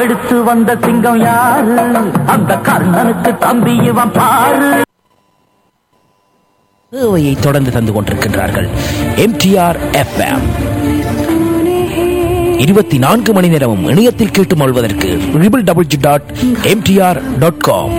வெடுத்து வந்த சிங்கம் யாரு அந்த கர்ணனுக்கு தம்பி இவன் பாரு சேவையை தொடர்ந்து தந்து கொண்டிருக்கின்றார்கள் எம்டிஆர் எஃப்எம் இருபத்தி நான்கு மணி நேரமும் இணையத்தில் கேட்டு மொழ்வதற்கு triple W dot MTR dot com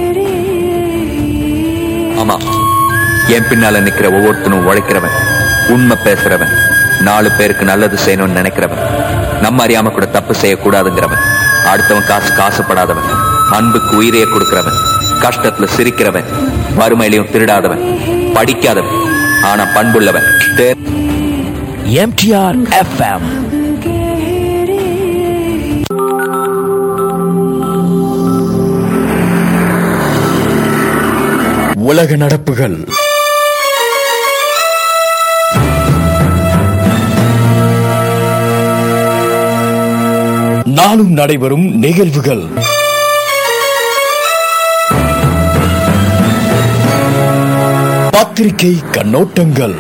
ஆமா என் பின்னால நிக்கிற ஒவ்வொருத்தனும் உழைக்கிறவன் உண்மை பேசுறவன் நாலு பேருக்கு நல்லது செய்யணும்னு நினைக்கிறவன் நம்ம அறியாம கூட தப்பு செய்யக்கூடாதுங்கிறவன் அடுத்தவன் காசு காசுப்படாதவன் அன்புக்கு உயிரையே கொடுக்கிறவன் கஷ்டத்துல சிரிக்கிறவன் வறுமையிலையும் திருடாதவன் படிக்காதவன் ஆனா பண்புள்ளவன் தே- எம்டிஆர் எஃப்எம் உலக நடப்புகள் நாளும் நடைபெறும் நிகழ்வுகள் பத்திரிகை கண்ணோட்டங்கள்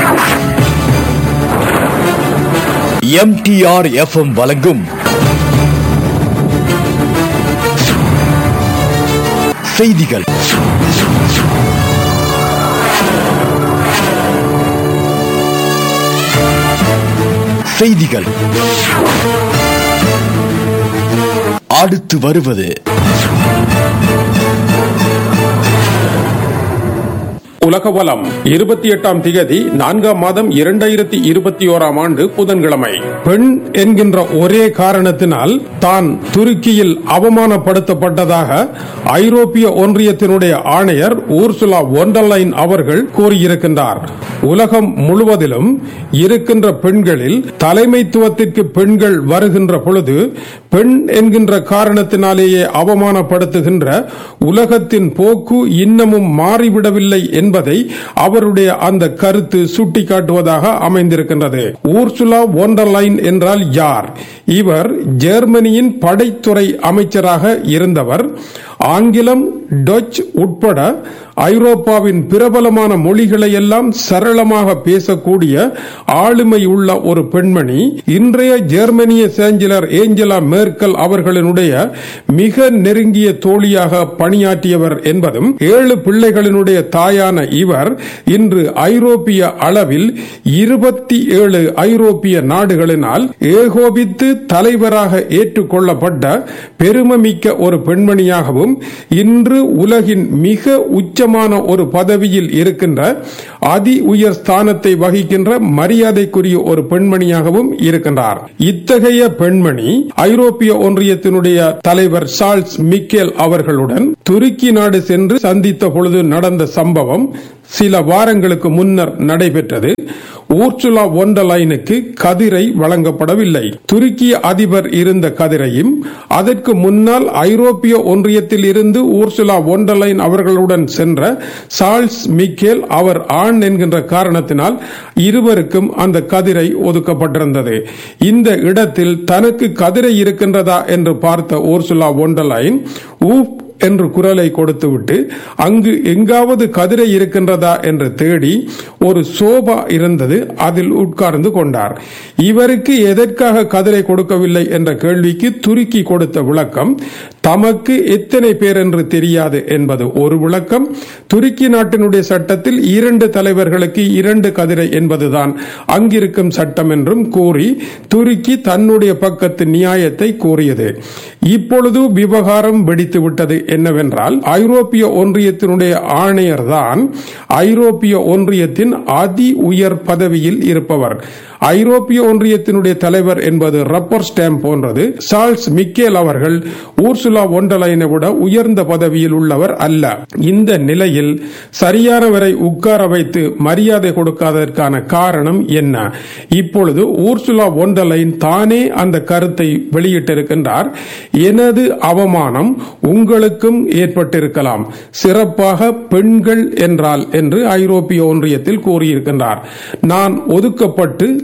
எம்டிஆர் எஃப்எம் வழங்கும் செய்திகள் செய்திகள் அடுத்து வருவது உலகவலம் இருபத்தி எட்டாம் திகதி நான்காம் மாதம் இரண்டாயிரத்தி இருபத்தி ஓராம் ஆண்டு புதன்கிழமை பெண் என்கின்ற ஒரே காரணத்தினால் தான் துருக்கியில் அவமானப்படுத்தப்பட்டதாக ஐரோப்பிய ஒன்றியத்தினுடைய ஆணையர் ஊர்சுலா ஒண்டர்லைன் அவர்கள் கூறியிருக்கின்றார் உலகம் முழுவதிலும் இருக்கின்ற பெண்களில் தலைமைத்துவத்திற்கு பெண்கள் வருகின்ற பொழுது பெண் என்கின்ற காரணத்தினாலேயே அவமானப்படுத்துகின்ற உலகத்தின் போக்கு இன்னமும் மாறிவிடவில்லை என்பதை அவருடைய அந்த கருத்து சுட்டிக்காட்டுவதாக அமைந்திருக்கின்றது ஊர்சுலா ஒண்டர்லைன் என்றால் யார் இவர் ஜெர்மனியின் படைத்துறை அமைச்சராக இருந்தவர் ஆங்கிலம் டச் உட்பட ஐரோப்பாவின் பிரபலமான மொழிகளை எல்லாம் சரளமாக பேசக்கூடிய ஆளுமை உள்ள ஒரு பெண்மணி இன்றைய ஜெர்மனிய சேஞ்சலர் ஏஞ்சலா மேர்க்கல் அவர்களினுடைய மிக நெருங்கிய தோழியாக பணியாற்றியவர் என்பதும் ஏழு பிள்ளைகளினுடைய தாயான இவர் இன்று ஐரோப்பிய அளவில் இருபத்தி ஏழு ஐரோப்பிய நாடுகளினால் ஏகோபித்து தலைவராக ஏற்றுக்கொள்ளப்பட்ட பெருமைமிக்க ஒரு பெண்மணியாகவும் இன்று உலகின் மிக உச்சமான ஒரு பதவியில் இருக்கின்ற அதி உயர் ஸ்தானத்தை வகிக்கின்ற மரியாதைக்குரிய ஒரு பெண்மணியாகவும் இருக்கின்றார் இத்தகைய பெண்மணி ஐரோப்பிய ஒன்றியத்தினுடைய தலைவர் சார்ல்ஸ் மிக்கேல் அவர்களுடன் துருக்கி நாடு சென்று சந்தித்த பொழுது நடந்த சம்பவம் சில வாரங்களுக்கு முன்னர் நடைபெற்றது ஊர்சுலா ஒண்டலைனுக்கு கதிரை வழங்கப்படவில்லை துருக்கிய அதிபர் இருந்த கதிரையும் அதற்கு முன்னால் ஐரோப்பிய ஒன்றியத்தில் இருந்து ஊர்சுலா ஒண்டலைன் அவர்களுடன் சென்ற சார்ல்ஸ் மிக்கேல் அவர் ஆண் என்கின்ற காரணத்தினால் இருவருக்கும் அந்த கதிரை ஒதுக்கப்பட்டிருந்தது இந்த இடத்தில் தனக்கு கதிரை இருக்கின்றதா என்று பார்த்த ஊர்சுலா ஒண்டலைன் ஊப் என்று குரலை கொடுத்துவிட்டு அங்கு எங்காவது கதிரை இருக்கின்றதா என்று தேடி ஒரு சோபா இருந்தது அதில் உட்கார்ந்து கொண்டார் இவருக்கு எதற்காக கதிரை கொடுக்கவில்லை என்ற கேள்விக்கு துருக்கி கொடுத்த விளக்கம் தமக்கு எத்தனை பேர் என்று தெரியாது என்பது ஒரு விளக்கம் துருக்கி நாட்டினுடைய சட்டத்தில் இரண்டு தலைவர்களுக்கு இரண்டு கதிரை என்பதுதான் அங்கிருக்கும் சட்டம் என்றும் கூறி துருக்கி தன்னுடைய பக்கத்து நியாயத்தை கூறியது இப்பொழுது விவகாரம் வெடித்து விட்டது என்னவென்றால் ஐரோப்பிய ஒன்றியத்தினுடைய ஆணையர் தான் ஐரோப்பிய ஒன்றியத்தின் அதி உயர் பதவியில் இருப்பவர் ஐரோப்பிய ஒன்றியத்தினுடைய தலைவர் என்பது ரப்பர் ஸ்டாம்ப் போன்றது சார்ல்ஸ் மிக்கேல் அவர்கள் ஊர்சுலா ஒண்டலைனை விட உயர்ந்த பதவியில் உள்ளவர் அல்ல இந்த நிலையில் சரியானவரை உட்கார வைத்து மரியாதை கொடுக்காததற்கான காரணம் என்ன இப்பொழுது ஊர்சுலா ஒண்டலைன் தானே அந்த கருத்தை வெளியிட்டிருக்கின்றார் எனது அவமானம் உங்களுக்கும் ஏற்பட்டிருக்கலாம் சிறப்பாக பெண்கள் என்றால் என்று ஐரோப்பிய ஒன்றியத்தில் கூறியிருக்கின்றார் நான் ஒதுக்கப்பட்டு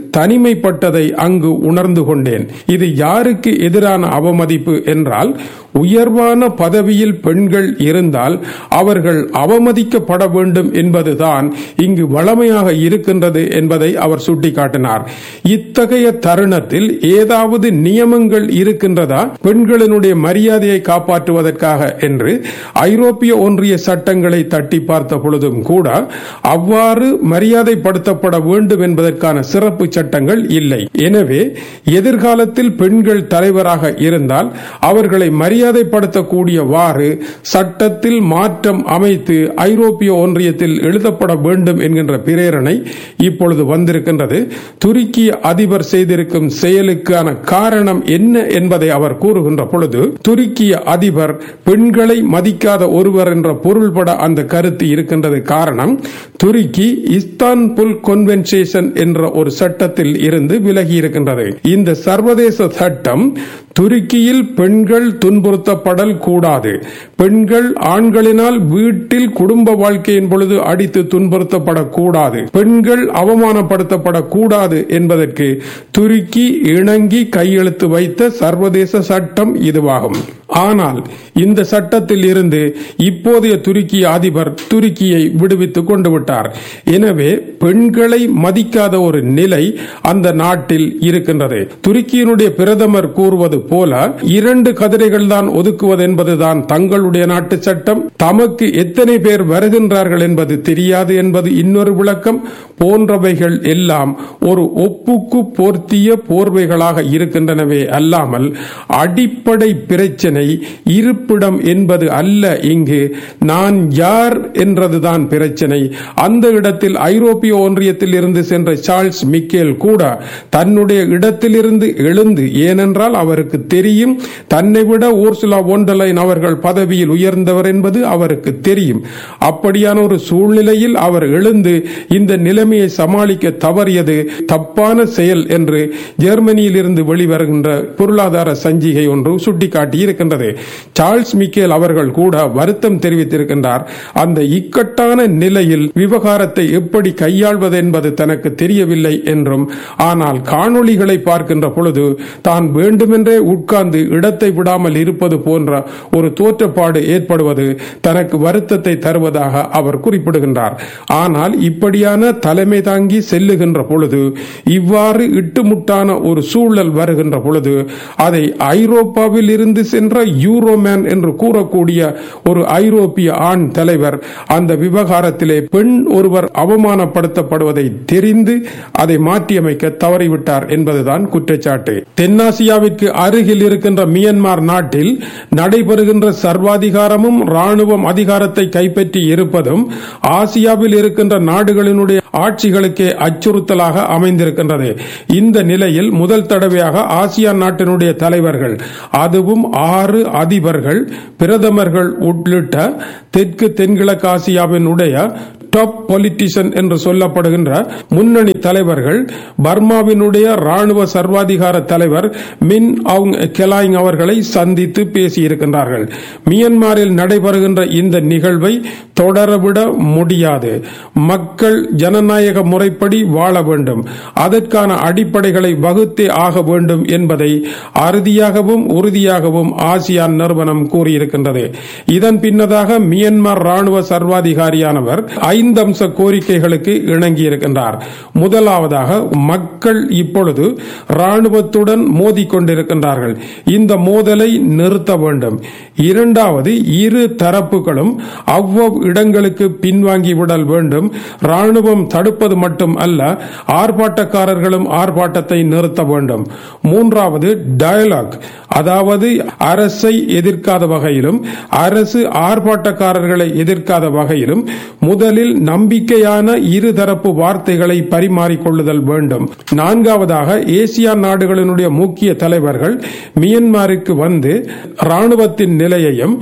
தனிமைப்பட்டதை அங்கு உணர்ந்து கொண்டேன் இது யாருக்கு எதிரான அவமதிப்பு என்றால் உயர்வான பதவியில் பெண்கள் இருந்தால் அவர்கள் அவமதிக்கப்பட வேண்டும் என்பதுதான் இங்கு வளமையாக இருக்கின்றது என்பதை அவர் சுட்டிக்காட்டினார் இத்தகைய தருணத்தில் ஏதாவது நியமங்கள் இருக்கின்றதா பெண்களினுடைய மரியாதையை காப்பாற்றுவதற்காக என்று ஐரோப்பிய ஒன்றிய சட்டங்களை தட்டி பார்த்த பொழுதும் கூட அவ்வாறு மரியாதைப்படுத்தப்பட வேண்டும் என்பதற்கான சிறப்பு சட்டங்கள் இல்லை எனவே எதிர்காலத்தில் பெண்கள் தலைவராக இருந்தால் அவர்களை மரியாதைப்படுத்தக்கூடியவாறு சட்டத்தில் மாற்றம் அமைத்து ஐரோப்பிய ஒன்றியத்தில் எழுதப்பட வேண்டும் என்கின்ற பிரேரணை இப்பொழுது வந்திருக்கின்றது துருக்கி அதிபர் செய்திருக்கும் செயலுக்கான காரணம் என்ன என்பதை அவர் கூறுகின்ற பொழுது துருக்கிய அதிபர் பெண்களை மதிக்காத ஒருவர் என்ற பொருள்பட அந்த கருத்து இருக்கின்றது காரணம் துருக்கி இஸ்தான்புல் கொன்வென்சேஷன் என்ற ஒரு சட்டத்தில் இருந்து விலகி இருக்கின்றது இந்த சர்வதேச சட்டம் துருக்கியில் பெண்கள் துன்புறுத்தப்படல் கூடாது பெண்கள் ஆண்களினால் வீட்டில் குடும்ப வாழ்க்கையின் பொழுது அடித்து துன்புறுத்தப்படக்கூடாது பெண்கள் அவமானப்படுத்தப்படக்கூடாது என்பதற்கு துருக்கி இணங்கி கையெழுத்து வைத்த சர்வதேச சட்டம் இதுவாகும் ஆனால் இந்த சட்டத்தில் இருந்து இப்போதைய துருக்கிய அதிபர் துருக்கியை விடுவித்துக் கொண்டு விட்டார் எனவே பெண்களை மதிக்காத ஒரு நிலை அந்த நாட்டில் இருக்கின்றது துருக்கியினுடைய பிரதமர் கூறுவது போல இரண்டு கதிரைகள் தான் ஒதுக்குவது என்பதுதான் தங்களுடைய நாட்டு சட்டம் தமக்கு எத்தனை பேர் வருகின்றார்கள் என்பது தெரியாது என்பது இன்னொரு விளக்கம் போன்றவைகள் எல்லாம் ஒரு ஒப்புக்கு போர்த்திய போர்வைகளாக இருக்கின்றனவே அல்லாமல் அடிப்படை பிரச்சனை இருப்பிடம் என்பது அல்ல இங்கு நான் யார் என்றதுதான் பிரச்சனை அந்த இடத்தில் ஐரோப்பிய ஒன்றியத்தில் இருந்து சென்ற சார்ல்ஸ் மிக்கேல் கூட தன்னுடைய இடத்திலிருந்து எழுந்து ஏனென்றால் அவருக்கு தெரியும் தன்னை விட ஊர்சுலா ஒண்டலைன் அவர்கள் பதவியில் உயர்ந்தவர் என்பது அவருக்கு தெரியும் அப்படியான ஒரு சூழ்நிலையில் அவர் எழுந்து இந்த நிலைமையை சமாளிக்க தவறியது தப்பான செயல் என்று ஜெர்மனியில் இருந்து வெளிவருகின்ற பொருளாதார சஞ்சிகை ஒன்று சுட்டிக்காட்டி இருக்கின்றது சார்ல்ஸ் மிக்கேல் அவர்கள் கூட வருத்தம் தெரிவித்திருக்கின்றார் அந்த இக்கட்டான நிலையில் விவகாரத்தை எப்படி கையாள்வது என்பது தனக்கு தெரியவில்லை என்றும் ஆனால் காணொளிகளை பார்க்கின்ற பொழுது தான் வேண்டுமென்றே உட்கார்ந்து இடத்தை விடாமல் இருப்பது போன்ற ஒரு தோற்றப்பாடு ஏற்படுவது தனக்கு வருத்தத்தை தருவதாக அவர் குறிப்பிடுகின்றார் ஆனால் இப்படியான தலைமை தாங்கி செல்லுகின்ற பொழுது இவ்வாறு இட்டுமுட்டான ஒரு சூழல் வருகின்ற பொழுது அதை ஐரோப்பாவில் இருந்து சென்ற யூரோமேன் என்று கூறக்கூடிய ஒரு ஐரோப்பிய ஆண் தலைவர் அந்த விவகாரத்திலே பெண் ஒருவர் அவமானப்படுத்தப்படுவதை தெரிந்து அதை மாற்றியமைக்க தவறிவிட்டார் என்பதுதான் குற்றச்சாட்டு தென்னாசியாவிற்கு அருகில் இருக்கின்ற மியன்மார் நாட்டில் நடைபெறுகின்ற சர்வாதிகாரமும் ராணுவம் அதிகாரத்தை கைப்பற்றி இருப்பதும் ஆசியாவில் இருக்கின்ற நாடுகளினுடைய ஆட்சிகளுக்கே அச்சுறுத்தலாக அமைந்திருக்கின்றது இந்த நிலையில் முதல் தடவையாக ஆசியான் நாட்டினுடைய தலைவர்கள் அதுவும் ஆறு அதிபர்கள் பிரதமர்கள் உள்ளிட்ட தெற்கு தென்கிழக்கு ஆசியாவினுடைய டாப் பொலிட்டிஷியன் என்று சொல்லப்படுகின்ற முன்னணி தலைவர்கள் பர்மாவினுடைய ராணுவ சர்வாதிகார தலைவர் மின் அவுங் கெலாயிங் அவர்களை சந்தித்து பேசியிருக்கின்றார்கள் மியன்மாரில் நடைபெறுகின்ற இந்த நிகழ்வை தொடரவிட முடியாது மக்கள் ஜனநாயக முறைப்படி வாழ வேண்டும் அதற்கான அடிப்படைகளை வகுத்தே ஆக வேண்டும் என்பதை அறுதியாகவும் உறுதியாகவும் ஆசியான் நிறுவனம் கூறியிருக்கின்றது இதன் பின்னதாக மியன்மார் ராணுவ சர்வாதிகாரியானவர் ஐந்து அம்ச கோரிக்கைகளுக்கு இணங்கியிருக்கின்றார் முதலாவதாக மக்கள் இப்பொழுது ராணுவத்துடன் மோதிக்கொண்டிருக்கின்றார்கள் இந்த மோதலை நிறுத்த வேண்டும் இரண்டாவது இரு தரப்புகளும் அவ்வளவு இடங்களுக்கு பின்வாங்கி விடல் வேண்டும் ராணுவம் தடுப்பது மட்டும் அல்ல ஆர்ப்பாட்டக்காரர்களும் ஆர்ப்பாட்டத்தை நிறுத்த வேண்டும் மூன்றாவது டயலாக் அதாவது அரசை எதிர்க்காத வகையிலும் அரசு ஆர்ப்பாட்டக்காரர்களை எதிர்க்காத வகையிலும் முதலில் நம்பிக்கையான இருதரப்பு வார்த்தைகளை பரிமாறிக்கொள்ளுதல் வேண்டும் நான்காவதாக ஏசியான் நாடுகளினுடைய முக்கிய தலைவர்கள் மியன்மாருக்கு வந்து ராணுவத்தின் நிலையையும்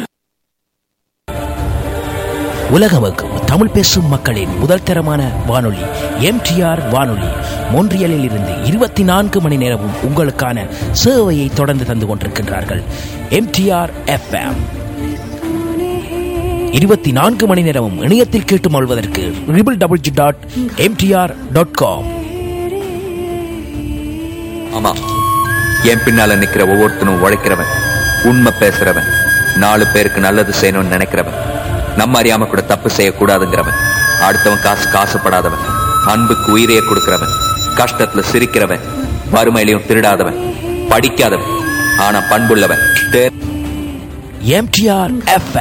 உலகமுக்கும் தமிழ் பேசும் மக்களின் முதல் தரமான வானொலி எம்டிஆர் வானொலி மொன்றியலில் இருந்து இருபத்தி நான்கு மணி நேரமும் உங்களுக்கான சேவையை தொடர்ந்து தந்து கொண்டிருக்கின்றார்கள் எம்டிஆர் எஃப்எம் இருபத்தி நான்கு மணி நேரமும் இணையத்தில் கேட்டு மொழ்வதற்கு triple W dot MTR dot com ஆமா என் பின்னால நிக்கிற ஒவ்வொருத்தனும் உழைக்கிறவன் உண்மை பேசுறவன் நாலு பேருக்கு நல்லது செய்யணும்னு நினைக்கிறவன் நம்ம அறியாம கூட தப்பு செய்யக்கூடாதுங்கிறவன் அடுத்தவன் காசு காசுப்படாதவன் அன்புக்கு உயிரையே கொடுக்கிறவன் கஷ்டத்துல சிரிக்கிறவன் வறுமையிலையும் திருடாதவன் படிக்காதவன் ஆனா பண்புள்ளவன் தே- எம்டிஆர் எஃப்